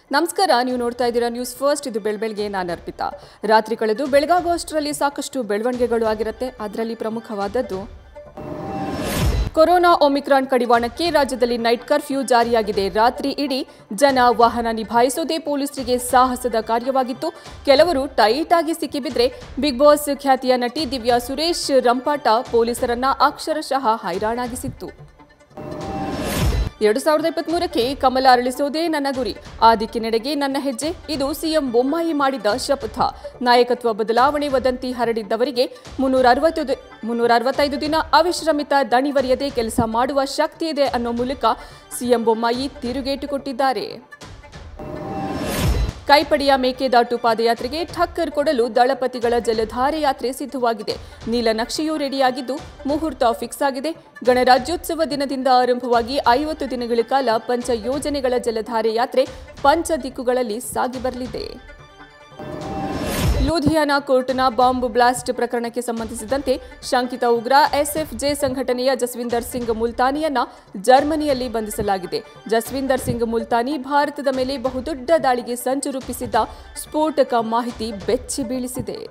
ನಮಸ್ಕಾರ ನೀವು ನೋಡ್ತಾ ಇದ್ದೀರಾ ನ್ಯೂಸ್ ಫಸ್ಟ್ ಇದು ಬೆಳಬೆಳಗ್ಗೆ ನಾನು ಅರ್ಪಿತಾ ರಾತ್ರಿ ಕಳೆದು ಬೆಳಗಾಗುವಷ್ಟರಲ್ಲಿ ಸಾಕಷ್ಟು ಬೆಳವಣಿಗೆಗಳು ಆಗಿರುತ್ತೆ ಅದರಲ್ಲಿ ಪ್ರಮುಖವಾದದ್ದು ಕೊರೋನಾ ಒಮಿಕ್ರಾನ್ ಕಡಿವಾಣಕ್ಕೆ ರಾಜ್ಯದಲ್ಲಿ ನೈಟ್ ಕರ್ಫ್ಯೂ ಜಾರಿಯಾಗಿದೆ ರಾತ್ರಿ ಇಡೀ ಜನ ವಾಹನ ನಿಭಾಯಿಸೋದೇ ಪೊಲೀಸರಿಗೆ ಸಾಹಸದ ಕಾರ್ಯವಾಗಿತ್ತು ಕೆಲವರು ಟೈಟ್ ಆಗಿ ಸಿಕ್ಕಿಬಿದ್ರೆ ಬಿಗ್ ಬಾಸ್ ಖ್ಯಾತಿಯ ನಟಿ ದಿವ್ಯಾ ಸುರೇಶ್ ರಂಪಾಟ ಪೊಲೀಸರನ್ನ ಅಕ್ಷರಶಃ ಹೈರಾಣಾಗಿಸಿತ್ತು ಎರಡು ಸಾವಿರದ ಇಪ್ಪತ್ಮೂರಕ್ಕೆ ಕಮಲ ಅರಳಿಸೋದೇ ನನ್ನ ಗುರಿ ಆ ದಿಕ್ಕಿನೆಡೆಗೆ ನನ್ನ ಹೆಜ್ಜೆ ಇದು ಸಿಎಂ ಬೊಮ್ಮಾಯಿ ಮಾಡಿದ ಶಪಥ ನಾಯಕತ್ವ ಬದಲಾವಣೆ ವದಂತಿ ಹರಡಿದ್ದವರಿಗೆ ಮುನ್ನೂರ ಅರವತ್ತು ಮುನ್ನೂರ ಅರವತ್ತೈದು ದಿನ ಅವಿಶ್ರಮಿತ ದಣಿವರಿಯದೆ ಕೆಲಸ ಮಾಡುವ ಶಕ್ತಿ ಇದೆ ಅನ್ನೋ ಮೂಲಕ ಸಿಎಂ ಬೊಮ್ಮಾಯಿ ತಿರುಗೇಟು ಕೊಟ್ಟಿದ್ದಾರೆ ಕೈಪಡಿಯ ಮೇಕೆದಾಟು ಪಾದಯಾತ್ರೆಗೆ ಠಕ್ಕರ್ ಕೊಡಲು ದಳಪತಿಗಳ ಜಲಧಾರೆ ಯಾತ್ರೆ ಸಿದ್ಧವಾಗಿದೆ ನೀಲನಕ್ಷೆಯೂ ರೆಡಿಯಾಗಿದ್ದು ಮುಹೂರ್ತ ಫಿಕ್ಸ್ ಆಗಿದೆ ಗಣರಾಜ್ಯೋತ್ಸವ ದಿನದಿಂದ ಆರಂಭವಾಗಿ ಐವತ್ತು ದಿನಗಳ ಕಾಲ ಪಂಚ ಯೋಜನೆಗಳ ಜಲಧಾರೆ ಯಾತ್ರೆ ಪಂಚ ದಿಕ್ಕುಗಳಲ್ಲಿ ಸಾಗಿ ಬರಲಿದೆ ಲೂಧಿಯಾನ ಕೋರ್ಟ್ನ ಬಾಂಬ್ ಬ್ಲಾಸ್ಟ್ ಪ್ರಕರಣಕ್ಕೆ ಸಂಬಂಧಿಸಿದಂತೆ ಶಂಕಿತ ಉಗ್ರ ಎಸ್ಎಫ್ಜೆ ಸಂಘಟನೆಯ ಜಸ್ವಿಂದರ್ ಸಿಂಗ್ ಮುಲ್ತಾನಿಯನ್ನ ಜರ್ಮನಿಯಲ್ಲಿ ಬಂಧಿಸಲಾಗಿದೆ ಜಸ್ವಿಂದರ್ ಸಿಂಗ್ ಮುಲ್ತಾನಿ ಭಾರತದ ಮೇಲೆ ಬಹುದೊಡ್ಡ ದಾಳಿಗೆ ಸಂಚು ರೂಪಿಸಿದ್ದ ಸ್ಫೋಟಕ ಮಾಹಿತಿ ಬೆಚ್ಚಿ ಬೀಳಿಸಿದೆ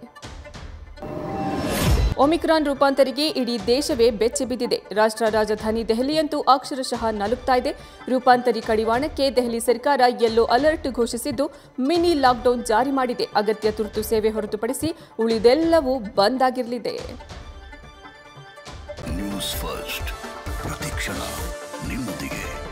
ಒಮಿಕ್ರಾನ್ ರೂಪಾಂತರಿಗೆ ಇಡೀ ದೇಶವೇ ಬೆಚ್ಚಿ ಬಿದ್ದಿದೆ ರಾಷ್ಟ್ರ ರಾಜಧಾನಿ ದೆಹಲಿಯಂತೂ ಅಕ್ಷರಶಃ ನಲುಗ್ತಾ ಇದೆ ರೂಪಾಂತರಿ ಕಡಿವಾಣಕ್ಕೆ ದೆಹಲಿ ಸರ್ಕಾರ ಯೆಲ್ಲೋ ಅಲರ್ಟ್ ಘೋಷಿಸಿದ್ದು ಮಿನಿ ಲಾಕ್ಡೌನ್ ಜಾರಿ ಮಾಡಿದೆ ಅಗತ್ಯ ತುರ್ತು ಸೇವೆ ಹೊರತುಪಡಿಸಿ ಉಳಿದೆಲ್ಲವೂ ಬಂದ್ ಆಗಿರಲಿದೆ ನ್ಯೂಸ್ ಫಸ್ಟ್ ಪ್ರತಿಕ್ಷಣ ನಿಮ್ಮೊಂದಿಗೆ